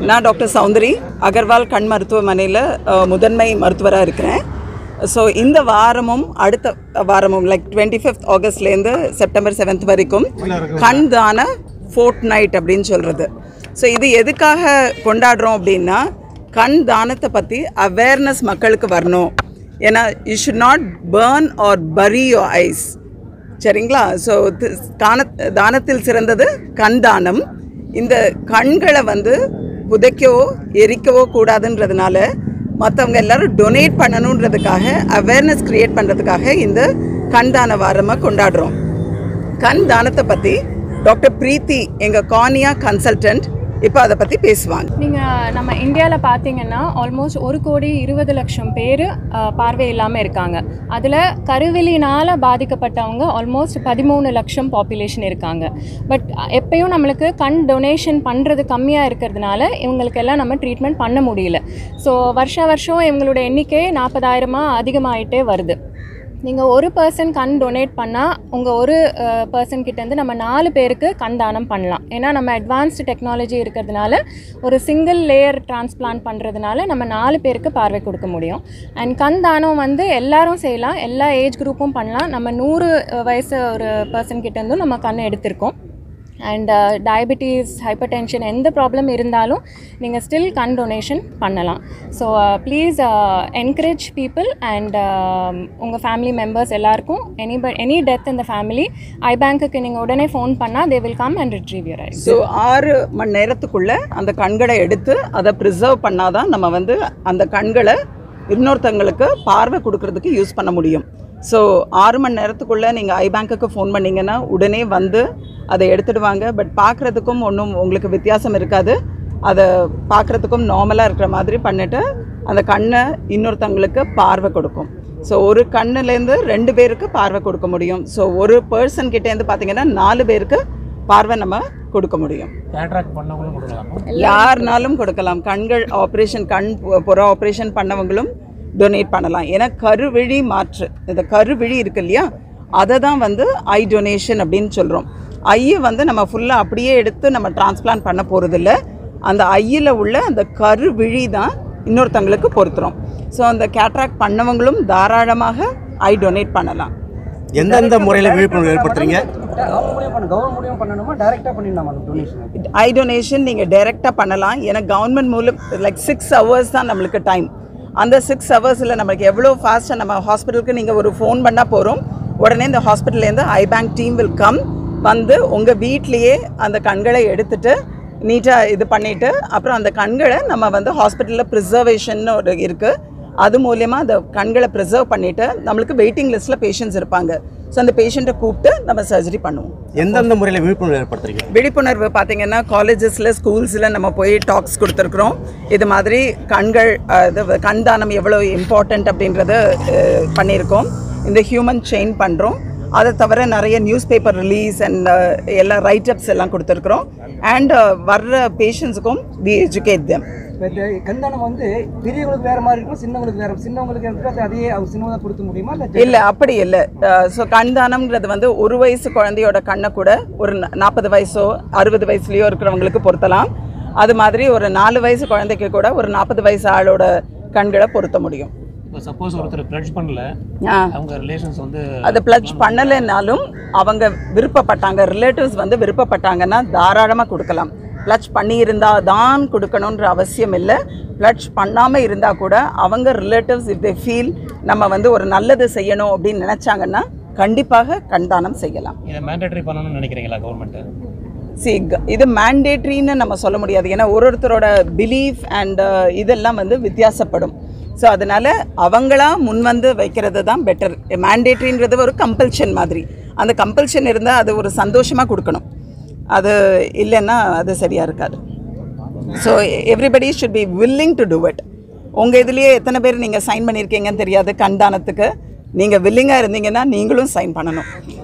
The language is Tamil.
நான் டாக்டர் சௌந்தரி அகர்வால் கண் மருத்துவமனையில் அஹ், முதன்மை மருத்துவராக இருக்கிறேன் ஸோ இந்த வாரமும் அடுத்த வாரமும் லைக் டுவெண்ட்டி ஃபிஃப்த் ஆகஸ்ட்லேருந்து செப்டம்பர் செவன்த் வரைக்கும் கண் தான ஃபோர்ட் நைட் அப்படின்னு சொல்கிறது ஸோ இது எதுக்காக கொண்டாடுறோம் அப்படின்னா கண் தானத்தை பற்றி அவேர்னஸ் மக்களுக்கு வரணும் ஏன்னா you should not burn or bury your eyes சரிங்களா ஸோ தான தானத்தில் சிறந்தது கண் தானம் இந்த கண்களை வந்து புதைக்கவோ எரிக்கவோ கூடாதுன்றதுனால மற்றவங்க எல்லாரும் டொனேட் பண்ணணுன்றதுக்காக அவேர்னஸ் க்ரியேட் பண்ணுறதுக்காக இந்த கண் தான வாரமாக கொண்டாடுறோம் கண் தானத்தை பற்றி டாக்டர் பிரீத்தி எங்கள் கானியா கன்சல்டன்ட் இப்போ அதை பற்றி பேசுவாங்க நீங்கள் நம்ம இந்தியாவில் பார்த்தீங்கன்னா ஆல்மோஸ்ட் ஒரு கோடி இருபது லட்சம் பேர் பார்வை இல்லாமல் இருக்காங்க அதில் கருவிலினால் பாதிக்கப்பட்டவங்க ஆல்மோஸ்ட் பதிமூணு லட்சம் பாப்புலேஷன் இருக்காங்க பட் எப்பயும் நம்மளுக்கு கண் டொனேஷன் பண்ணுறது கம்மியாக இருக்கிறதுனால இவங்களுக்கெல்லாம் நம்ம ட்ரீட்மெண்ட் பண்ண முடியல ஸோ வருஷ வருஷம் இவங்களோட எண்ணிக்கை நாற்பதாயிரமாக அதிகமாகிட்டே வருது நீங்கள் ஒரு பர்சன் கண் டொனேட் பண்ணால் உங்கள் ஒரு பர்சன் கிட்டேருந்து நம்ம நாலு பேருக்கு கண் தானம் பண்ணலாம் ஏன்னா நம்ம அட்வான்ஸ்டு டெக்னாலஜி இருக்கிறதுனால ஒரு சிங்கிள் லேயர் டிரான்ஸ்பிளான்ட் பண்ணுறதுனால நம்ம நாலு பேருக்கு பார்வை கொடுக்க முடியும் அண்ட் கண் தானம் வந்து எல்லாரும் செய்யலாம் எல்லா ஏஜ் குரூப்பும் பண்ணலாம் நம்ம நூறு அஹ், வயசு ஒரு பர்சன் கிட்டேருந்தும் நம்ம கண் எடுத்திருக்கோம் அண்ட் டயபிட்டிஸ் ஹைப்பர் டென்ஷன் எந்த ப்ராப்ளம் இருந்தாலும் நீங்கள் ஸ்டில் கண் டொனேஷன் பண்ணலாம் so please encourage people and உங்கள் ஃபேமிலி மெம்பர்ஸ் எல்லாருக்கும் எனி எனி டெத் இந்த ஃபேமிலி ஐ பேங்க்குக்கு நீங்கள் உடனே ஃபோன் பண்ணால் they will come and retrieve your eyes so ஆறு மணி நேரத்துக்குள்ள அந்த கண்களை எடுத்து அதை ப்ரிசர்வ் பண்ணாதான் நம்ம வந்து அந்த கண்களை இன்னொருத்தங்களுக்கு பார்வை கொடுக்கறதுக்கு யூஸ் பண்ண முடியும் ஸோ ஆறு மணி நேரத்துக்குள்ளே நீங்கள் ஐ பேங்க்குக்கு ஃபோன் பண்ணீங்கன்னா உடனே வந்து அதை எடுத்துடுவாங்க பட் பார்க்குறதுக்கும் ஒன்றும் உங்களுக்கு வித்தியாசம் இருக்காது அதை பார்க்குறதுக்கும் நார்மலாக இருக்கிற மாதிரி பண்ணிவிட்டு அந்த கண்ணை இன்னொருத்தங்களுக்கு பார்வை கொடுக்கும் ஸோ ஒரு கண்ணுலேருந்து ரெண்டு பேருக்கு பார்வை கொடுக்க முடியும் ஸோ ஒரு பர்சன் கிட்டேருந்து பார்த்தீங்கன்னா நாலு பேருக்கு பார்வை நம்ம கொடுக்க முடியும் கேட்ராக்ட் பண்ணவங்களும் கொடுக்கலாம் யாருனாலும் கொடுக்கலாம் கண்கள் ஆப்ரேஷன் கண் பு- புற ஆப்ரேஷன் பண்ணவங்களும் டொனேட் பண்ணலாம் ஏன்னா கருவிழி மாற்று இந்த கருவிழி இருக்கு இல்லையா அதை தான் வந்து ஐ டொனேஷன் அப்படின்னு சொல்கிறோம் ஐயை வந்து நம்ம ஃபுல்லாக அப்படியே எடுத்து நம்ம டிரான்ஸ்பிளான்ட் பண்ண போகிறதில்ல அந்த ஐயில் உள்ள அந்த கருவிழி தான் இன்னொருத்தங்களுக்கு பொருத்துறோம் ஸோ அந்த கேட்ராக்ட் பண்ணவங்களும் தாராளமாக ஐ டொனேட் பண்ணலாம் எந்தெந்த முறையில் விழிப்புணர்வு ஏற்படுத்துறீங்க அவங்க மூலியம் பண்ண கவர்மெண்ட் மூலியம் பண்ணணுமா டேரெக்டாக பண்ணிடலாமா டொனேஷன் ஐ டொனேஷன் நீங்கள் டைரெக்டாக பண்ணலாம் ஏன்னா கவர்மெண்ட் மூலம் லைக் சிக்ஸ் ஹவர்ஸ் தான் நம்மளுக்கு டைம் அந்த சிக்ஸ் ஹவர்ஸில் நம்மளுக்கு எவ்வளோ ஃபாஸ்ட்டாக நம்ம ஹாஸ்பிட்டலுக்கு நீங்கள் ஒரு ஃபோன் பண்ணால் போகிறோம் உடனே இந்த ஹாஸ்பிட்டல்லேருந்து eye bank team will come வந்து உங்கள் வீட்லேயே அந்த கண்களை எடுத்துட்டு நீட்டாக இது பண்ணிவிட்டு அப்புறம் அந்த கண்களை நம்ம வந்து ஹாஸ்பிட்டலில் ப்ரிசர்வேஷன் ஒரு இருக்குது அது மூலயமா அந்த கண்களை ப்ரிசர்வ் பண்ணிவிட்டு நம்மளுக்கு வெயிட்டிங் லிஸ்ட்டில் பேஷண்ட்ஸ் இருப்பாங்க ஸோ அந்த பேஷண்ட்டை கூப்பிட்டு நம்ம சர்ஜரி பண்ணுவோம் எந்தெந்த முறையில் விழிப்புணர்வு ஏற்படுத்துறீங்க விழிப்புணர்வு பார்த்தீங்கன்னா காலேஜஸில் ஸ்கூல்ஸில் நம்ம போய் டாக்ஸ் கொடுத்துருக்குறோம் இது மாதிரி கண்கள் அஹ், இது கண் தானம் எவ்வளோ இம்பார்ட்டண்ட் அப்படின்றத அஹ், பண்ணியிருக்கோம் இந்த ஹியூமன் செயின் பண்ணுறோம் அதை தவிர நிறைய நியூஸ் பேப்பர் ரிலீஸ் அண்ட் எல்லா ரைட்டப்ஸ் எல்லாம் கொடுத்துருக்குறோம் அண்ட் வர்ற பேஷண்ட்ஸுக்கும் வி எஜுகேட் தெம் இப்போ இந்த கண்தானம் வந்து பெரியவங்களுக்கு வேற மாதிரி இருக்கும் சின்னவங்களுக்கு வேற சின்னவங்களுக்கு இருக்கிறது அதையே அவங்க சின்னதாக கொடுக்க முடியுமா இல்லை இல்லை அப்படி இல்லை ஸோ கண் தானம்ன்றது வந்து ஒரு வயசு குழந்தையோட கண்ணை கூட ஒரு நாற்பது வயசோ அறுபது வயசுலையோ இருக்கிறவங்களுக்கு பொருத்தலாம் அது மாதிரி ஒரு நாலு வயசு குழந்தைக்கு கூட ஒரு நாற்பது வயசு ஆளோட கண்களை பொருத்த முடியும் இப்போ சப்போஸ் ஒருத்தர் ப்ளட்ஜ் பண்ணல ஆ அவங்க ரிலேஷன்ஸ் வந்து அது பிளட்ஜ் பண்ணலைன்னாலும் அவங்க விருப்பப்பட்டாங்க ரிலேட்டிவ்ஸ் வந்து விருப்பப்பட்டாங்கன்னா தாராளமாக கொடுக்கலாம் பிளட்ஜ் பண்ணியிருந்தா தான் கொடுக்கணுன்ற அவசியம் இல்லை பிளட்ஜ் பண்ணாமல் இருந்தால் கூட அவங்க ரிலேட்டிவ்ஸ் இஃப் தே ஃபீல் நம்ம வந்து ஒரு நல்லது செய்யணும் அப்படின்னு நினச்சாங்கன்னா கண்டிப்பாக கண்தானம் செய்யலாம் இதை மேண்டேட்டரி பண்ணணும்னு நினைக்கிறீங்களா கவர்மெண்ட் சி இது மேண்டேட்ரின்னு நம்ம சொல்ல முடியாது ஏன்னா ஒரு ஒருத்தரோட பிலீஃப் அண்ட் இதெல்லாம் வந்து வித்தியாசப்படும் ஸோ அதனால் அவங்களா முன் வந்து வைக்கிறது தான் பெட்டர் மேண்டேட்ரின்றது ஒரு கம்பல்ஷன் மாதிரி அந்த கம்பல்ஷன் இருந்தால் அது ஒரு சந்தோஷமாக கொடுக்கணும் அது இல்லைன்னா அது சரியாக இருக்காது so everybody should be willing to do it உங்கள் இதுலேயே எத்தனை பேர் நீங்கள் சைன் பண்ணியிருக்கீங்கன்னு தெரியாது கண்தானத்துக்கு நீங்கள் வில்லிங்காக இருந்தீங்கன்னா நீங்களும் சைன் பண்ணணும்